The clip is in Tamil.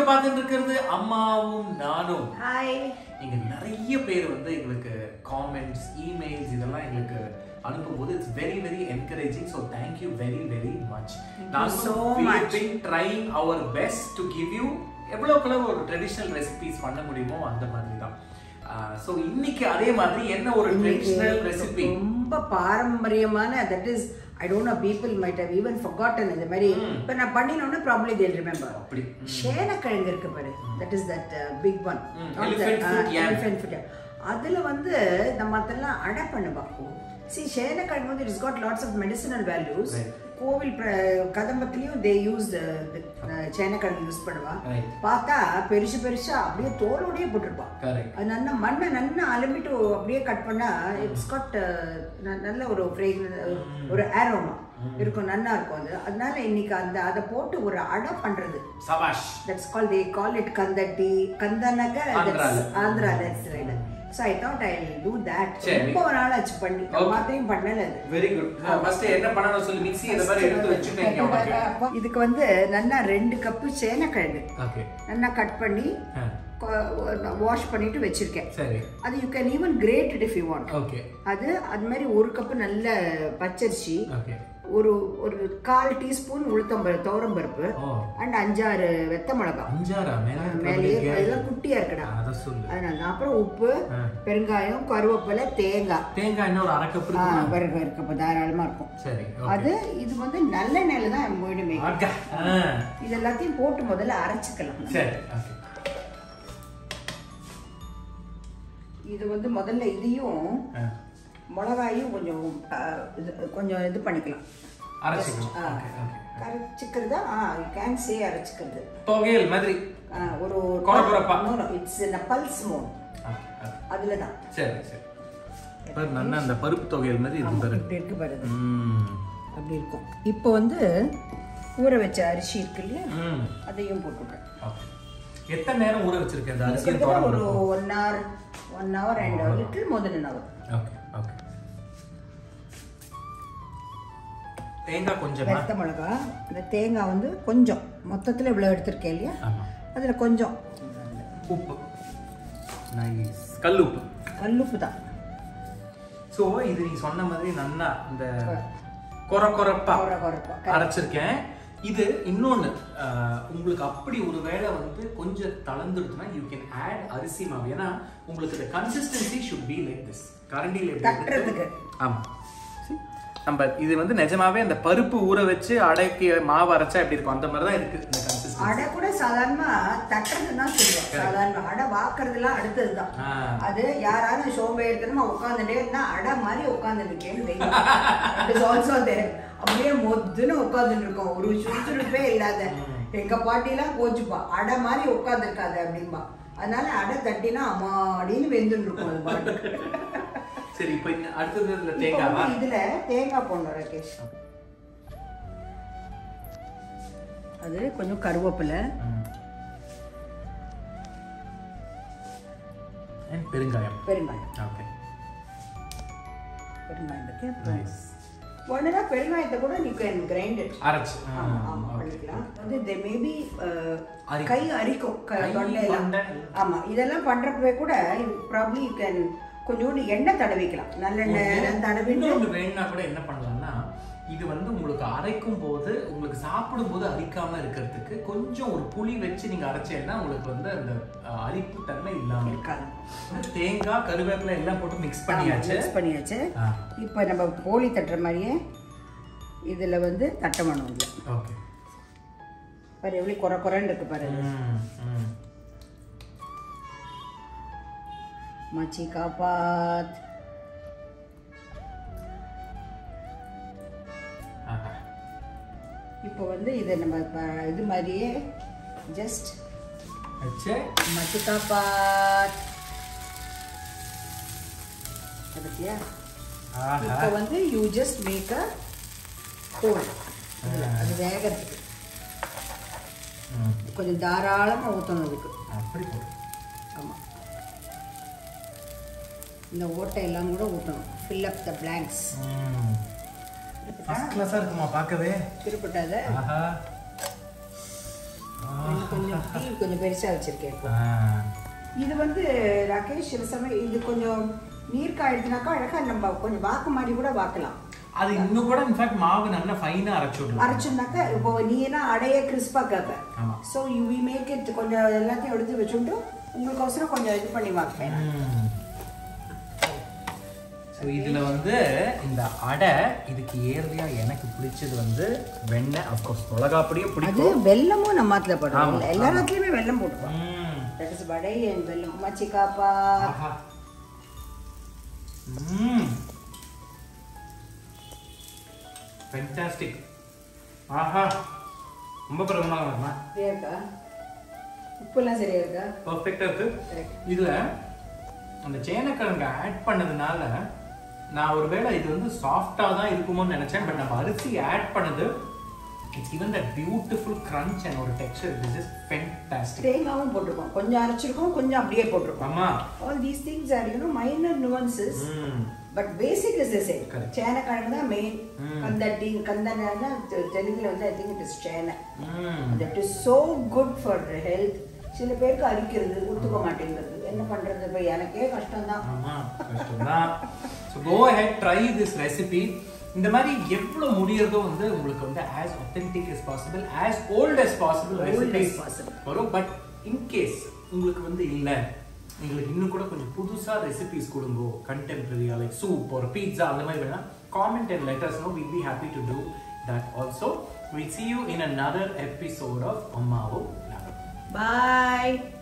பார்த்துட்டு இருக்கிறது அம்மாவும் நானும் ஹாய் இங்க நிறைய பேர் வந்து எங்களுக்கு காமெண்ட்ஸ் இமெயில்ஸ் இதெல்லாம் எங்களுக்கு அனுப்பும்போது it's very very encouraging so thank you very very much so much. Trying our best to give you எவ்வளோக்குள்ள ஒரு ட்ரெடிஷ்னல் ரெசிபிஸ் பண்ண முடியுமோ அந்த மாதிரி தான் ஸோ இன்னைக்கு அதே மாதிரி என்ன ஒரு ட்ரெடிஷ்னல் ரெசிபி ரொம்ப பாரம்பரியமான that is I don't know people might have even forgotten இந்த மாதிரி இப்போ நான் பண்ணினோன்னு ப்ராப்ளி தேல் ரிமெம்பர் அப்படி சேனக்கிழங்கு இருக்கு பாரு that is that big one hmm, elephant foot yam. Elephant foot அதுல வந்து நம்ம அதெல்லாம் அடை பண்ணுவா சி சேனக்கிழங்கு வந்து it's got lots of medicinal values Right. கோவில் பிர- கதம்பத்திலையும் தே யூஸ் சேனக்கிழங்கு யூஸ் பண்ணுவா Right. பார்த்தா பெருசு பெருசா அப்படியே தோலோடயே போட்டுருப்பா கரெக்ட் அது நல்ல மண்ணை நல்லா அலம்பிட்டு அப்படியே கட் பண்ணா இட்ஸ் காட் நல்ல ஒரு fragrance, ஒரு ஆரோமா இருக்கும் நல்லா இருக்கும் அது அதனால இன்னைக்கு அந்த அதை போட்டு ஒரு அடை பண்றது சபாஷ் that's call they call it கந்தட்டி கந்தனக்க ஆந்திரால. Andhra that's right so I thought I do that சரி. ரொம்ப நாள் ஆச்சு பண்ணி Okay. மாத்திரையும் பண்ணல அது வெரி குட் ஃபர்ஸ்ட் என்ன பண்ணணும் சொல்லி மிக்ஸி இந்த மாதிரி எடுத்து வச்சுட்டேன் உனக்கு இதுக்கு வந்து நல்லா ரெண்டு கப்பு சேனக்கிழங்கு ஓகே நல்லா கட் பண்ணி வாஷ் பண்ணிட்டு வச்சிருக்கேன் சரி அது you can even grate it if you want okay அது அது மாதிரி ஒரு கப்பு நல்ல பச்சரிசி ஓகே ஒரு ஒரு கால் டீஸ்பூன் உளுத்தம்பரு துவரம்பருப்பு ஓ அண்ட் அஞ்சாறு வெத்த மிளகா அஞ்சாரா மேல மேலேயே அதெல்லாம் குட்டியா இருக்குடா அத சொல்லு அதனால தான். அப்புறம் உப்பு ஆ. பெருங்காயம் கருவேப்பிலை தேங்காய் தேங்காய் என்ன ஒரு அரை கப் ஆ, இருக்கு வருக இருக்கு அப்போ தாராளமா இருக்கும் சரி அது இது வந்து நல்ல நெல் தான் என் வீடுமே ஓகே ஆ இது எல்லாத்தையும் போட்டு முதல்ல அரைச்சிக்கலாம் சரி ஓகே இது வந்து முதல்ல இதையும் ஆ மிளகாயும் கொஞ்சம் ஆ, இது கொஞ்சம் இது பண்ணிக்கலாம் அரைச்சிக்கலாம் ஆ. ஓகே ஓகே அரைச்சிக்கிறதா ஆ யூ கேன் சே அரைச்சிக்கிறது தொகையல் மாதிரி ஆ, ஒரு கொரகொரப்பா. இட்ஸ் பல்ஸ் மோன் ஓகே ஓகே அதில் தான் சரி சரி பாரு நல்லா அந்த பருப்பு தொகையல் மாதிரி இருக்கு பாரு இப்படி இருக்கு பாருங்க ம் அப்படி இருக்கும் இப்போ வந்து ஊற வச்ச அரிசி இருக்கு இல்லையா ம் அதையும் போட்டுவிட்டேன் ஓகே எத்தனை நேரம் ஊற வச்சிருக்கேன் இந்த அரிசியும் கிட்டத்தட்ட ஒரு தோரம் one hour one hour and little more then hour okay okay தேங்காய் கொஞ்சமா வெத்த மிளகா இந்த தேங்காய் வந்து கொஞ்சம் மொத்தத்தில் இவ்வளோ எடுத்திருக்கேன் இல்லையா ஆமா அதில் கொஞ்சம் உப்பு நைஸ் கல் உப்பு கல்லுப்பு தான் ஸோ இது நீ சொன்ன மாதிரி நல்லா இந்த கொர கொரப்பா கொர கொரப்பா. அரைச்சிருக்கேன் இது இன்னொன்னு ஆஹ், உங்களுக்கு அப்படி ஒரு வேளை வந்து கொஞ்சம் தளர்ந்துடுச்சுன்னா யூ கேன் ஆட் அரிசி மாவு ஏன்னா உங்களுக்கு இந்த consistency should be like this கரண்டியில் எப்படி தட்டுறதுக்கு. எடுத்து- ஆமா See? நம்ம இது வந்து நிஜமாவே அந்த பருப்பு ஊற வச்சு அடைக்கு மாவு அரைச்சா எப்படி இருக்கும் அந்த மாதிரி தான் இருக்கு இந்த கன்சிஸ்டன்சி அடை கூட சாதாரணமா தட்டுறது தான் சொல்லுவோம் சாதாரண அடை வாக்குறதுலாம் அடுத்தது தான் ஆ. அது யாராவது சோம்பேறித்தனமா உட்காந்துட்டே இருந்தா அடை மாதிரி உட்காந்துருக்கேன்னு ஆல்சோ தேர் அப்படியே மொத்துன்னு உட்காந்துட்டு இருக்கோம் ஒரு சுறுசுறுப்பே இல்லாத எங்க பாட்டிலாம் கோச்சுப்பா அடை மாதிரி உட்காந்துருக்காது அப்படின்பா அதனால அடை தட்டினா அம்மாடின்னு வெந்துட்டு இருக்கும் அது பாட்டுக்கு சரி இப்போ இந்த அடுத்தது இந்த இப்போ தேங்காவா வந்து இதுல தேங்காய் போடணும் ராகேஷ் அது கொஞ்சம் கருவேப்பிலை ம். And பெருங்காயம் பெருங்காயம் ஓகே பெருங்காயம் இருக்கு நைஸ் ஒண்ணுனா பெருங்காயத்தை கூட நீ கேன் கிரைண்ட் இட் அரைச்சு ஆ, ஆமா ஆமா okay. பண்ணிக்கலாம் வந்து தே மேபி அரிக்கும். கை அரிக்கும் க- கை, தொண்டையெல்லாம் தொண்டை. ஆமா இதெல்லாம் பண்றப்பவே கூட ப்ராப்ளி யூ கேன் கொஞ்சோண்டு எண்ணெய் தடவிக்கலாம் நல்லெண்ணெய் எல்லாம் தடவிட்டு இன்னொன்று வேணும்னா கூட என்ன பண்ணலாம்னா இது வந்து உங்களுக்கு அரைக்கும் போது உங்களுக்கு சாப்பிடும் போது அரிக்காம இருக்கிறதுக்கு கொஞ்சம் ஒரு புளி வச்சு நீங்க அரைச்சேன்னா உங்களுக்கு வந்து அந்த அஹ், அரிப்பு தன்மை இல்லாம இருக்கும் இருக்காது தேங்காய் கருவேப்பிலை எல்லாம் போட்டு மிக்ஸ் பண்ணியாச்சு மிக்ஸ் பண்ணியாச்சு ஆ, இப்போ நம்ம போலி தட்டுற மாதிரியே இதுல வந்து தட்ட வேணும் இல்லை ஓகே பாரு எவ்வளோ குறை குறைன்னு இருக்கு பாரு ம், ம். மச்சி காப்பாத் ஆஹா. இப்போ வந்து இதை நம்ம இப்ப இது மாதிரியே ஜஸ்ட் வச்சு மச்சி காப்பாத் பத்தியா ஆஹா இப்போ வந்து you just make a hole அது வேகறதுக்கு ம், கொஞ்சம் தாராளமாக ஊற்றணும் அதுக்கு அப்படி போடு ஆமாம் இந்த ஓட்டை எல்லாம் கூட ஊற்றணும் fill up the blanks first கிளாஸாக இருக்குமா பார்க்கவே திருப்பிட்டாத ஆஹா ரெண்டு கொஞ்சம் டீ கொஞ்சம் பெருசா வச்சிருக்கேன் இப்போ. ஆ. இது வந்து ராகேஷ் சில சமயம் இது கொஞ்சம் நீர் காயிடுச்சுனாக்கா அழகா நம்ம கொஞ்சம் வாக்கு மாதிரி கூட வாக்கலாம் அது இன்னும் கூட இன்ஃபேக்ட் மாவு நல்லா ஃபைனா அரைச்சு விடலாம் அரைச்சுனாக்கா இப்போ நீ என்ன அடைய கிறிஸ்பா கேப்ப ஆமா. So you we make it கொஞ்சம் எல்லாத்தையும் எடுத்து வச்சுட்டு உங்களுக்கு அவசரம் கொஞ்சம் இது பண்ணி வாப்பேன் ஸோ இதுல வந்து இந்த அடை இதுக்கு ஏர்லியா எனக்கு பிடிச்சது வந்து வெண்ணெய் அஃப்கோர்ஸ் மிளகாப்பொடியும் அது பிடிக்கும் வெல்லமும் நம்ம மாத்துல ஆமா, போடுவோம் எல்லா ஆமா. இடத்துலயுமே வெல்லம் போட்டுருவோம் ம். தட் இஸ் வடை அண்ட் வெல்லம் மச்சிக்காப்பா ஆஹா. ம். Fantastic. ஆஹா ரொம்ப பிரபலமாக வருமா சரியா இருக்கா உப்புலாம் சரியா இருக்கா பர்ஃபெக்டாக இருக்கு Correct. இதுல அந்த சேனக்கிழங்கு ஆட் பண்ணதுனால நான் ஒருவேளை இது வந்து சாஃப்டா தான் இருக்குமோன்னு நினைச்சேன் பட் நம்ம அரிசி ஆட் பண்ணது it's even that beautiful crunch and ஒரு டெக்ஸ்சர் திஸ் இஸ் ஃபென்டாஸ்டிக் தேங்காவும் போட்டிருக்கோம் கொஞ்சம் அரைச்சிருக்கோம் கொஞ்சம் அப்படியே போட்டிருக்கோம் அம்மா all these things are you know minor nuances hmm but basic is the same Correct. சேனக்கிழங்கு தான் மெயின் Mm. கந்தட்டி கந்தனா தெலுங்குல வந்து ஐ திங்க் இட் இஸ் சேனை hmm that is so good for health சில பேருக்கு அரிக்கிறது ஒத்துக்க மாட்டேங்கிறது என்ன பண்றது இப்போ எனக்கே கஷ்டம் தான் ஆமா கஷ்டம்தான் so go ahead try this recipe இந்த மாதிரி எவ்வளவு முடியறதோ வந்து உங்களுக்கு வந்து as authentic as possible as old as possible Old as recipes possible. வரும் பட் இன்கேஸ் உங்களுக்கு வந்து இல்ல எங்களுக்கு இன்னும் கூட கொஞ்சம் புதுசா ரெசிபிஸ் கொடுங்கோ கண்டெம்பரரியா லைக் சூப் ஒரு பீட்சா அந்த மாதிரி வேணா comment and letters no will be happy to do that also will see you in another episode of அம்மாவோ பாய்